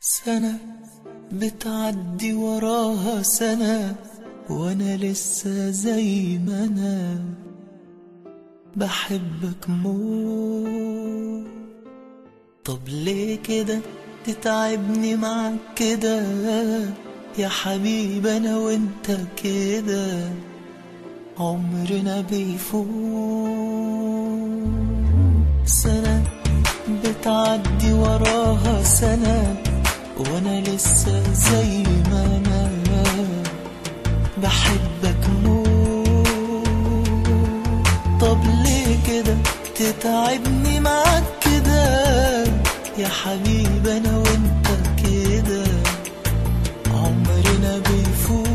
سنة بتعدي وراها سنة وانا لسه زي ما انا بحبك موت طب ليه كده تتعبني معاك كده يا حبيب انا وانت كده عمرنا بيفوت سنة بتعدي وراها سنة وانا لسه زي ما انا بحبك موت طب ليه كده تتعبني معاك كده يا حبيب انا وانت كده عمرنا بيفوت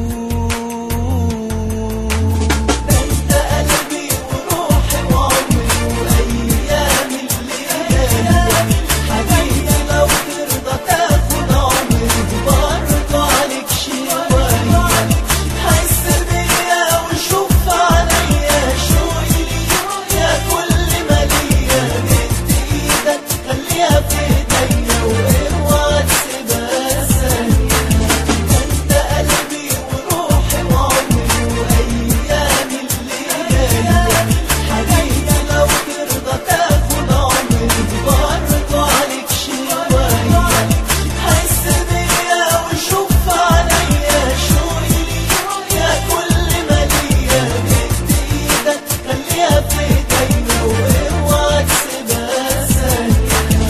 انت قلبي وروحي وعمري وايامي الليالي حبيبي لو ترضى تاخد عمري برضه عليك شوية حس بيا وشوف عليا شوقي ليك يا كل ما ليا مد ايدك خليها في ايديا واوعى تسيبها ثانية انت قلبي وروحي وعمري وايامي الليالي حبيبي لو ترضى تاخد عمري برضه عليك شوية حس بيا وشوف عليا شوقي ليك يا كل ما ليا مد ايدك خليها في ايديا واوعى تسيبها ثانية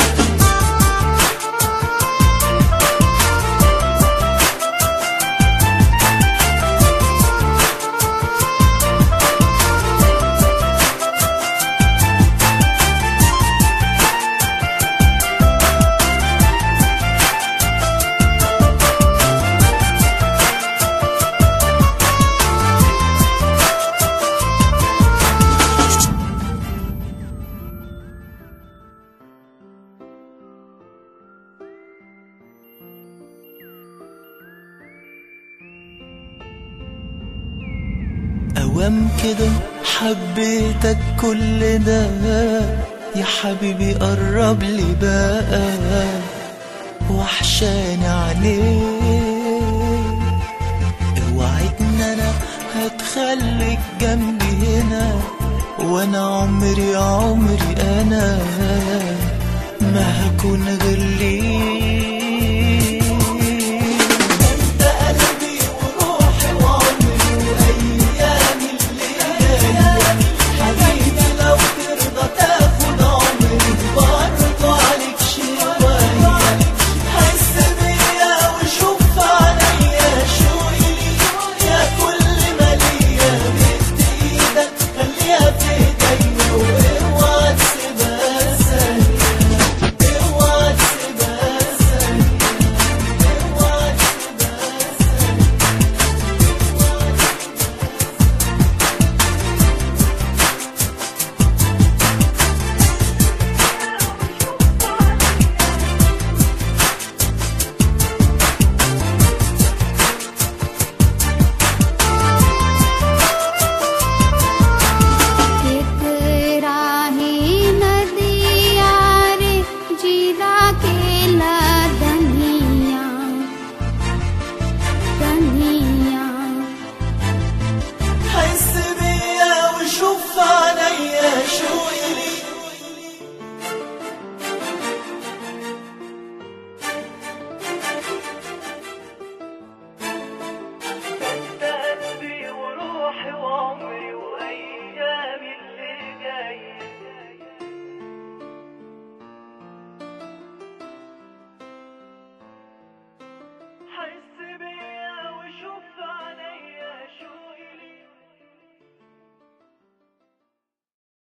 أوام كده حبيتك كل ده يا حبيبي قرب لي بقى وحشاني عليك اوعد ان انا هتخليك جنبي هنا وانا عمري عمري انا ما هكون غير ليك